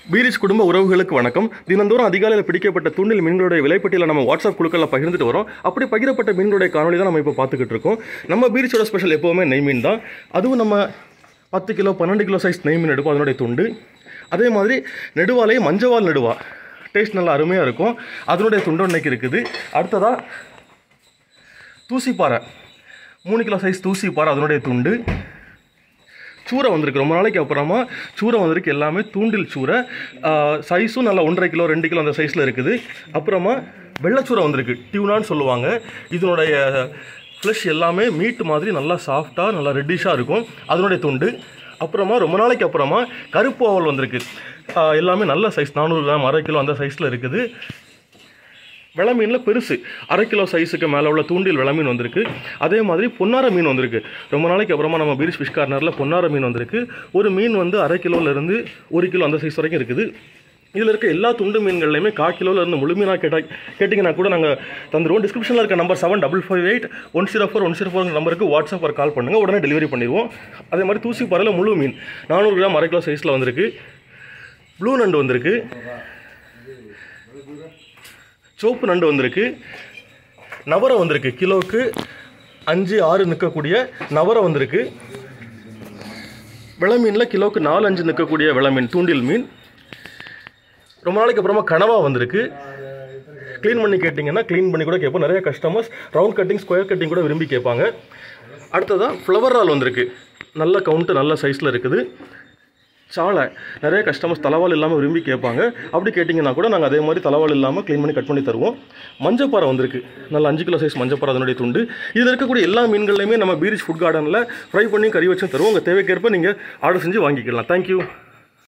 பீரிஷ் குடும்ப உறவுகளுக்கு வணக்கம் தினந்தோறும் அதிகாலையில் பிடிக்கப்பட்ட தூண்டில் மீன்களுடைய விலைப்பட்டியலை நம்ம வாட்ஸ்அப் குழுக்களில் பகிர்ந்துட்டு வரோம் அப்படி பகிரப்பட்ட மீன்களுடைய காணொலி தான் நம்ம இப்போ பார்த்துக்கிட்டு இருக்கோம் நம்ம பீரிச்சோட ஸ்பெஷல் எப்போவுமே நெய் மீன் தான் அதுவும் நம்ம பத்து கிலோ பன்னெண்டு கிலோ சைஸ் நெய் மீன் எடுக்கும் அதனுடைய துண்டு அதே மாதிரி நெடுவாலையும் மஞ்சவால் நெடுவா டேஸ்ட் நல்லா அருமையாக இருக்கும் அதனுடைய துண்டு இன்னைக்கு இருக்குது அடுத்ததாக தூசிப்பாறை மூணு கிலோ சைஸ் தூசிப்பாறை அதனுடைய துண்டு சூரை வந்திருக்கு ரொம்ப நாளைக்கு அப்புறமா சூரை வந்திருக்கு எல்லாமே தூண்டில் சூரை சைஸும் நல்லா ஒன்றரை கிலோ ரெண்டு கிலோ அந்த சைஸில் இருக்குது அப்புறமா வெள்ளைச்சூரை வந்திருக்கு டியூனான்னு சொல்லுவாங்க இதனுடைய ஃப்ளஷ் எல்லாமே மீட் மாதிரி நல்லா சாஃப்டாக நல்லா ரெட்டிஷாக இருக்கும் அதனுடைய துண்டு அப்புறமா ரொம்ப நாளைக்கு அப்புறமா கருப்பு ஓவல் வந்திருக்கு ஆஹ் எல்லாமே நல்ல சைஸ் நானூறு கிராம் அரை கிலோ அந்த சைஸில் இருக்குது வெள மீனில் பெருசு அரை கிலோ சைஸுக்கு மேலே உள்ள தூண்டில் வெள மீன் வந்திருக்கு அதே மாதிரி பொன்னார மீன் வந்திருக்கு ரொம்ப நாளைக்கு அப்புறமா நம்ம பீரிஷ் ஃபிஷ் கார்னரில் பொன்னார மீன் வந்திருக்கு ஒரு மீன் வந்து அரை கிலோலேருந்து ஒரு கிலோ அந்த சைஸ் வரைக்கும் இருக்குது இதில் இருக்க எல்லா துண்டு மீன்கள்லையுமே கா கிலோவில் இருந்து முழு மீனாக கேட்டால் கேட்டிங்கன்னா கூட நாங்கள் தந்துடுவோம் டிஸ்கிரிப்ஷனில் இருக்க number seven double five eight one zero four one zero four நம்பருக்கு வாட்ஸ்அப் கால் பண்ணுங்கள் உடனே டெலிவரி பண்ணிடுவோம் அதே மாதிரி தூசி பறையில் முழு மீன் நானூறு கிராம் அரை கிலோ சைஸில் வந்திருக்கு ப்ளூ நண்டு வந்திருக்கு சோப்பு நண்டு வந்திருக்கு நவரை வந்திருக்கு கிலோவுக்கு அஞ்சு ஆறு நிற்கக்கூடிய நவரை வந்திருக்கு விள மீனில் கிலோவுக்கு நாலு அஞ்சு நிற்கக்கூடிய விள மீன் தூண்டில் மீன் ரொம்ப நாளைக்கு அப்புறமா கனவா வந்திருக்கு க்ளீன் பண்ணி கேட்டிங்கன்னா க்ளீன் பண்ணி கூட கேட்போம் நிறைய customers round cutting square cutting கூட விரும்பி கேட்பாங்க அடுத்ததாக ஃப்ளவர் ரால் வந்திருக்கு நல்ல கவுண்ட்டு நல்ல சைஸில் இருக்குது சாலை நிறைய கஸ்டமர்ஸ் தலைவால் இல்லாமல் விரும்பி கேட்பாங்க அப்படி கேட்டிங்கன்னா கூட நாங்கள் அதே மாதிரி தலைவால் இல்லாமல் க்ளீன் பண்ணி கட் பண்ணி தருவோம் மஞ்சப்பாறை வந்திருக்கு நல்ல அஞ்சு கிலோ சைஸ் மஞ்சப்பாறை அதனுடைய துண்டு இதில் இருக்கக்கூடிய எல்லா மீன்களையுமே நம்ம பீரிச் ஃபுட் கார்டனில் ஃப்ரை பண்ணி கறி வச்சும் தருவோம் உங்கள் தேவைக்கேற்ப நீங்கள் ஆர்டர் செஞ்சு வாங்கிக்கலாம் தேங்க்யூ